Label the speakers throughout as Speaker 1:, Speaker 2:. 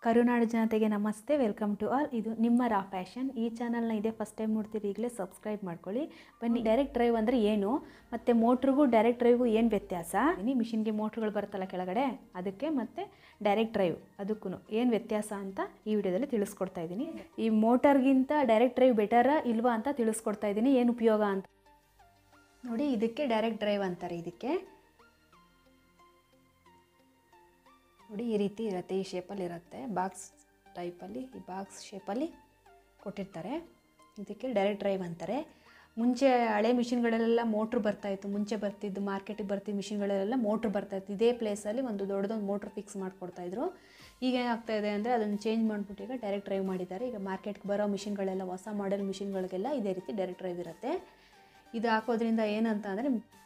Speaker 1: ಕರುನಾಡು ಜನತೆಗೆ ನಮಸ್ತೆ welcome to all ಇದು ನಿಮ್ಮ ರಾ ಫ್ಯಾಷನ್ ಈ ಚಾನಲ್ನ ಇದೇ ಫಸ್ಟ್ ಟೈಮ್ ನೋಡ್ತೀರಿ ಈಗಲೇ ಸಬ್ಸ್ಕ್ರೈಬ್ ಮಾಡ್ಕೊಳ್ಳಿ ಬನ್ನಿ ಡೈರೆಕ್ಟ್ ಡ್ರೈವ್ ಅಂದರೆ ಏನು ಮತ್ತು ಮೋಟ್ರಿಗೂ ಡೈರೆಕ್ಟ್ ಡ್ರೈವ್ಗೂ ಏನು ವ್ಯತ್ಯಾಸ ಇನಿ ಮಿಷಿನ್ಗೆ ಮೋಟ್ರುಗಳು ಬರುತ್ತಲ್ಲ ಕೆಳಗಡೆ ಅದಕ್ಕೆ ಮತ್ತು ಡೈರೆಕ್ಟ್ ಡ್ರೈವ್ ಅದಕ್ಕೂ ಏನು ವ್ಯತ್ಯಾಸ ಅಂತ ಈ ವಿಡಿಯೋದಲ್ಲಿ ತಿಳಿಸ್ಕೊಡ್ತಾ ಇದ್ದೀನಿ ಈ ಮೋಟರ್ಗಿಂತ ಡೈರೆಕ್ಟ್ ಡ್ರೈವ್ ಬೆಟರಾ ಇಲ್ವಾ ಅಂತ ತಿಳಿಸ್ಕೊಡ್ತಾ ಇದ್ದೀನಿ ಏನು ಉಪಯೋಗ ಅಂತ ನೋಡಿ ಇದಕ್ಕೆ ಡೈರೆಕ್ಟ್ ಡ್ರೈವ್ ಅಂತಾರೆ ಇದಕ್ಕೆ ನೋಡಿ ಈ ರೀತಿ ಇರುತ್ತೆ ಈ ಶೇಪಲ್ಲಿ ಇರುತ್ತೆ ಬಾಕ್ಸ್ ಟೈಪಲ್ಲಿ ಈ ಬಾಕ್ಸ್ ಶೇಪಲ್ಲಿ ಕೊಟ್ಟಿರ್ತಾರೆ ಇದಕ್ಕೆ ಡೈರೆಕ್ಟ್ ಡ್ರೈವ್ ಅಂತಾರೆ ಮುಂಚೆ ಹಳೆ ಮಿಷಿನ್ಗಳಲ್ಲೆಲ್ಲ ಮೋಟ್ರ್ ಬರ್ತಾಯಿತ್ತು ಮುಂಚೆ ಬರ್ತಿದ್ದು ಮಾರ್ಕೆಟಿಗೆ ಬರ್ತಿದ್ದ ಮಿಷಿನ್ಗಳಲ್ಲೆಲ್ಲ ಮೋಟ್ರ್ ಬರ್ತಾಯಿತ್ತು ಇದೇ ಪ್ಲೇಸಲ್ಲಿ ಒಂದು ದೊಡ್ಡದೊಂದು ಮೋಟ್ರ್ ಫಿಕ್ಸ್ ಮಾಡ್ಕೊಡ್ತಾಯಿದ್ರು ಈಗ ಏನಾಗ್ತಾ ಇದೆ ಅಂದರೆ ಅದನ್ನು ಚೇಂಜ್ ಮಾಡಿಬಿಟ್ಟು ಈಗ ಡೈರೆಕ್ಟ್ ಡ್ರೈವ್ ಮಾಡಿದ್ದಾರೆ ಈಗ ಮಾರ್ಕೆಟ್ಗೆ ಬರೋ ಮಿಷಿನ್ಗಳೆಲ್ಲ ಹೊಸ ಮಾಡೆಲ್ ಮಿಷಿನ್ಗಳಿಗೆಲ್ಲ ಇದೇ ರೀತಿ ಡೈರೆಕ್ಟ್ ಡ್ರೈವ್ ಇರುತ್ತೆ ಇದು ಹಾಕೋದ್ರಿಂದ ಏನಂತ ಅಂದರೆ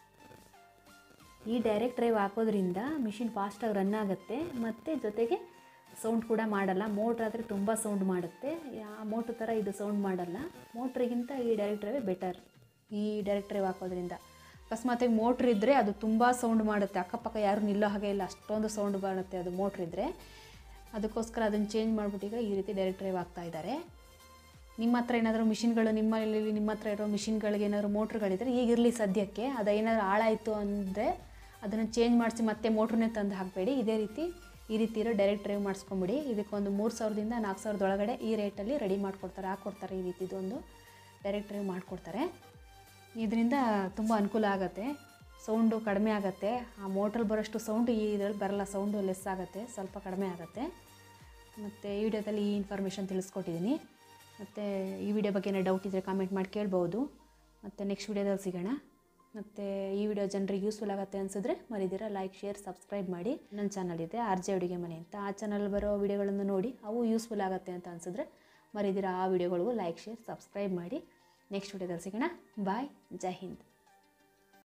Speaker 1: ಈ ಡೈರೆಕ್ಟ್ ಡ್ರೈವ್ ಹಾಕೋದ್ರಿಂದ ಮಿಷಿನ್ ಫಾಸ್ಟಾಗಿ ರನ್ ಆಗುತ್ತೆ ಮತ್ತು ಜೊತೆಗೆ ಸೌಂಡ್ ಕೂಡ ಮಾಡಲ್ಲ ಮೋಟ್ರ್ ಆದರೆ ತುಂಬ ಸೌಂಡ್ ಮಾಡುತ್ತೆ ಆ ಮೋಟ್ರ್ ಥರ ಇದು ಸೌಂಡ್ ಮಾಡಲ್ಲ ಮೋಟ್ರಿಗಿಂತ ಈ ಡೈರೆಕ್ಟ್ ಡ್ರೈವೇ ಬೆಟರ್ ಈ ಡೈರೆಕ್ಟ್ ಡ್ರೈವ್ ಹಾಕೋದ್ರಿಂದ ಅಕಸ್ಮಾತಾಗಿ ಮೋಟ್ರ್ ಇದ್ದರೆ ಅದು ತುಂಬ ಸೌಂಡ್ ಮಾಡುತ್ತೆ ಅಕ್ಕಪಕ್ಕ ಯಾರು ನಿಲ್ಲೋ ಹಾಗೆ ಇಲ್ಲ ಅಷ್ಟೊಂದು ಸೌಂಡ್ ಬರುತ್ತೆ ಅದು ಮೋಟ್ರ್ ಇದ್ದರೆ ಅದಕ್ಕೋಸ್ಕರ ಅದನ್ನು ಚೇಂಜ್ ಮಾಡಿಬಿಟ್ಟು ಈಗ ಈ ರೀತಿ ಡೈರೆಕ್ಟ್ ಡ್ರೈವ್ ಆಗ್ತಾ ಇದ್ದಾರೆ ನಿಮ್ಮ ಹತ್ರ ಏನಾದರೂ ಮಿಷಿನ್ಗಳು ನಿಮ್ಮಲ್ಲಿ ನಿಮ್ಮ ಹತ್ರ ಇರೋ ಮಿಷಿನ್ಗಳಿಗೆ ಏನಾದರೂ ಮೋಟ್ರ್ಗಳಿದ್ರೆ ಈಗಿರಲಿ ಸದ್ಯಕ್ಕೆ ಅದು ಏನಾದರೂ ಹಾಳಾಯಿತು ಅಂದರೆ ಅದನ್ನು ಚೇಂಜ್ ಮಾಡಿಸಿ ಮತ್ತೆ ಮೋಟ್ರನ್ನೇ ತಂದು ಹಾಕಬೇಡಿ ಇದೇ ರೀತಿ ಈ ರೀತಿ ಇರೋ ಡೈರೆಕ್ಟ್ ಡ್ರೈವ್ ಮಾಡಿಸ್ಕೊಂಬಿಡಿ ಇದಕ್ಕೊಂದು ಮೂರು ಸಾವಿರದಿಂದ ನಾಲ್ಕು ಸಾವಿರದ ಒಳಗಡೆ ಈ ರೇಟಲ್ಲಿ ರೆಡಿ ಮಾಡಿಕೊಡ್ತಾರೆ ಹಾಕ್ಕೊಡ್ತಾರೆ ಈ ರೀತಿದೊಂದು ಡೈರೆಕ್ಟ್ ಡ್ರೈವ್ ಮಾಡಿಕೊಡ್ತಾರೆ ಇದರಿಂದ ತುಂಬ ಅನುಕೂಲ ಆಗುತ್ತೆ ಸೌಂಡು ಕಡಿಮೆ ಆಗುತ್ತೆ ಆ ಮೋಟ್ರಲ್ಲಿ ಬರೋಷ್ಟು ಸೌಂಡು ಈ ಇದರಲ್ಲಿ ಬರಲ್ಲ ಸೌಂಡು ಲೆಸ್ ಆಗುತ್ತೆ ಸ್ವಲ್ಪ ಕಡಿಮೆ ಆಗುತ್ತೆ ಮತ್ತು ಈ ವಿಡಿಯೋದಲ್ಲಿ ಈ ಇನ್ಫಾರ್ಮೇಷನ್ ತಿಳಿಸ್ಕೊಟ್ಟಿದ್ದೀನಿ ಮತ್ತು ಈ ವಿಡಿಯೋ ಬಗ್ಗೆ ಏನಾರು ಡೌಟ್ ಇದ್ದರೆ ಕಾಮೆಂಟ್ ಮಾಡಿ ಕೇಳ್ಬೋದು ಮತ್ತು ನೆಕ್ಸ್ಟ್ ವಿಡಿಯೋದಲ್ಲಿ ಸಿಗೋಣ ಮತ್ತು ಈ ವಿಡಿಯೋ ಜನರಿಗೆ ಯೂಸ್ಫುಲ್ ಆಗುತ್ತೆ ಅನಿಸಿದ್ರೆ ಮರಿದಿರ ಲೈಕ್ ಶೇರ್ ಸಬ್ಸ್ಕ್ರೈಬ್ ಮಾಡಿ ನನ್ನ ಚಾನಲ್ ಇದೆ ಆರ್ ಜೆ ಅಡುಗೆ ಮನೆ ಅಂತ ಆ ಚಾನಲ್ ಬರೋ ವಿಡಿಯೋಗಳನ್ನು ನೋಡಿ ಅವು ಯೂಸ್ಫುಲ್ ಆಗುತ್ತೆ ಅಂತ ಅನಿಸಿದ್ರೆ ಮರಿದಿರ ಆ ವಿಡಿಯೋಗಳಿಗೂ ಲೈಕ್ ಶೇರ್ ಸಬ್ಸ್ಕ್ರೈಬ್ ಮಾಡಿ ನೆಕ್ಸ್ಟ್ ವಿಡಿಯೋದಲ್ಲಿ ಸಿಗೋಣ ಬಾಯ್ ಜೈ ಹಿಂದ್